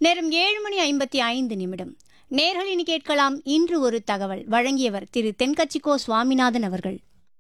நேரம் ஏழு மணி ஐம்பத்தி ஐந்து நிமிடம் நேர்களினி கேட்கலாம் இன்று ஒரு தகவல் வழங்கியவர் திரு தென்கட்சிக்கோ சுவாமிநாதன் அவர்கள்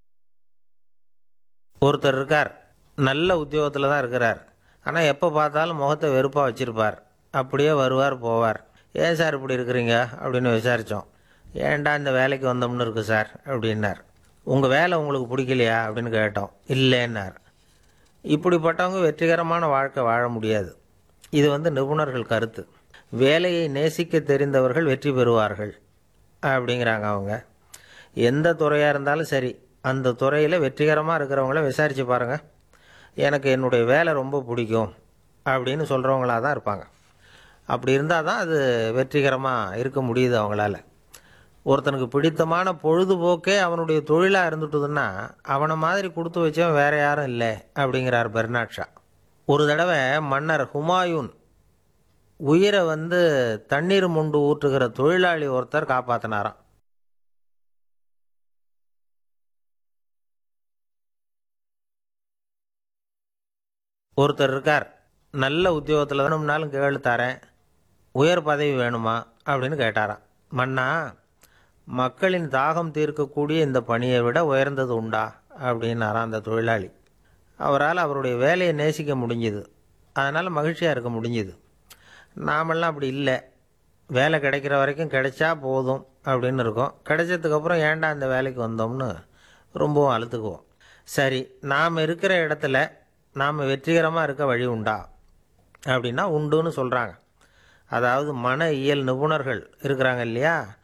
ஒருத்தர் இருக்கார் நல்ல உத்தியோகத்தில் தான் இருக்கிறார் ஆனால் எப்போ பார்த்தாலும் முகத்தை வெறுப்பாக வச்சிருப்பார் அப்படியே வருவார் போவார் ஏன் சார் இப்படி இருக்கிறீங்க அப்படின்னு விசாரித்தோம் ஏன்டா இந்த வேலைக்கு வந்தோம்னு இருக்கு சார் அப்படின்னார் உங்கள் வேலை உங்களுக்கு பிடிக்கலையா அப்படின்னு கேட்டோம் இல்லைன்னார் இப்படிப்பட்டவங்க வெற்றிகரமான வாழ்க்கை வாழ முடியாது இது வந்து நிபுணர்கள் கருத்து வேலையை நேசிக்க தெரிந்தவர்கள் வெற்றி பெறுவார்கள் அப்படிங்கிறாங்க அவங்க எந்த துறையாக இருந்தாலும் சரி அந்த துறையில் வெற்றிகரமாக இருக்கிறவங்கள விசாரித்து பாருங்கள் எனக்கு என்னுடைய வேலை ரொம்ப பிடிக்கும் அப்படின்னு சொல்கிறவங்களா தான் இருப்பாங்க அப்படி இருந்தால் தான் அது வெற்றிகரமாக இருக்க முடியுது அவங்களால ஒருத்தனுக்கு பிடித்தமான பொழுதுபோக்கே அவனுடைய தொழிலாக இருந்துட்டுதுன்னா அவனை மாதிரி கொடுத்து வச்சவன் வேற யாரும் இல்லை அப்படிங்கிறார் பெர்னாட் ஷா ஒரு தடவை மன்னர் ஹுமாயூன் உயிரை வந்து தண்ணீர் முண்டு ஊற்றுகிற தொழிலாளி ஒருத்தர் காப்பாற்றினாராம் ஒருத்தர் இருக்கார் நல்ல உத்தியோகத்தில் வேணும்னாலும் கேளு தரேன் உயர் பதவி வேணுமா அப்படின்னு கேட்டாராம் மன்னா மக்களின் தாகம் தீர்க்கக்கூடிய இந்த பணியை விட உயர்ந்தது உண்டா அப்படின்னாராம் அந்த தொழிலாளி அவரால் அவருடைய வேலையை நேசிக்க முடிஞ்சுது அதனால் மகிழ்ச்சியாக இருக்க முடிஞ்சுது நாமெல்லாம் அப்படி இல்லை வேலை கிடைக்கிற வரைக்கும் கிடைச்சா போதும் அப்படின்னு இருக்கோம் கிடைச்சதுக்கப்புறம் ஏன்டா இந்த வேலைக்கு வந்தோம்னு ரொம்பவும் அழுத்துக்குவோம் சரி நாம் இருக்கிற இடத்துல நாம் வெற்றிகரமாக இருக்க வழி உண்டா அப்படின்னா உண்டுன்னு சொல்கிறாங்க அதாவது மன இயல் நிபுணர்கள் இருக்கிறாங்க இல்லையா